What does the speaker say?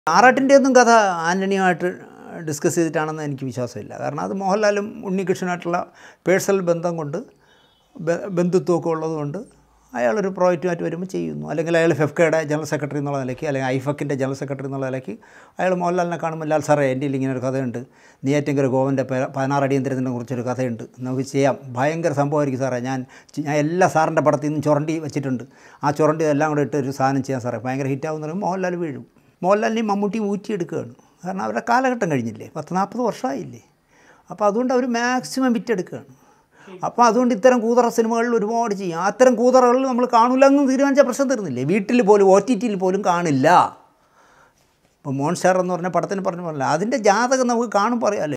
ആറാട്ടിൻ്റെ ഒന്നും കഥ ആൻ്റണിയുമായിട്ട് ഡിസ്കസ് ചെയ്തിട്ടാണെന്ന് എനിക്ക് വിശ്വാസമില്ല കാരണം അത് മോഹൻലാലും ഉണ്ണികൃഷ്ണനായിട്ടുള്ള പേഴ്സണൽ ബന്ധം കൊണ്ട് ബ- ബന്ധുത്വമൊക്കെ ഉള്ളതുകൊണ്ട് അയാളൊരു പ്രോജക്റ്റുമായിട്ട് വരുമ്പോൾ ചെയ്യുന്നു അല്ലെങ്കിൽ അയാൾ ഫെഫ്കയുടെ ജനറൽ സെക്രട്ടറി എന്നുള്ള നിലയ്ക്ക് അല്ലെങ്കിൽ ഐഫക്കിൻ്റെ ജനറൽ സെക്രട്ടറി എന്നുള്ള നിലയ്ക്ക് അയാൾ മോഹൻലാലിനെ കാണുമ്പോൾ ലാൽ സാറേ എൻ്റെ കയ്യിൽ ഇങ്ങനെ ഒരു കഥയുണ്ട് നെയ്യാറ്റിങ്കര ഗോവൻ്റെ പതിനാറ് അടിയന്തരത്തിനെ കുറിച്ചൊരു കഥയുണ്ട് നമുക്ക് ചെയ്യാം ഭയങ്കര സംഭവമായിരിക്കും സാറേ ഞാൻ ഞാൻ എല്ലാ സാറിൻ്റെ പടത്തിൽ നിന്നും ചുരണ്ടി വെച്ചിട്ടുണ്ട് ആ ചുരണ്ടി എല്ലാം കൂടെ ഇട്ട് ഒരു സാധനം ചെയ്യാൻ സാറേ ഭയങ്കര ഹിറ്റാവുന്ന പറയുമ്പോൾ മോഹൻലാൽ വീഴും മോഹൻലാലിനെയും മമ്മൂട്ടിയും ഊറ്റിയെടുക്കുകയാണ് കാരണം അവരുടെ കാലഘട്ടം കഴിഞ്ഞില്ലേ പത്ത് നാൽപ്പത് വർഷമായില്ലേ അപ്പോൾ അതുകൊണ്ട് അവർ മാക്സിമം വിറ്റെടുക്കുകയാണ് അപ്പോൾ അതുകൊണ്ട് ഇത്തരം കൂതറ സിനിമകളിൽ ഒരുപാട് ചെയ്യും അത്തരം കൂതറകൾ നമ്മൾ കാണില്ല എന്ന് തീരുമാനിച്ച പ്രശ്നം തീർന്നില്ലേ വീട്ടിൽ പോലും ഒ ടി ടിയിൽ പോലും കാണില്ല ഇപ്പോൾ മോൺസ്റ്റാർ എന്ന് പറഞ്ഞ പടത്തിന് പറഞ്ഞ പോലെ അതിൻ്റെ ജാതകം നമുക്ക് കാണുമ്പോൾ അറിയാമല്ലോ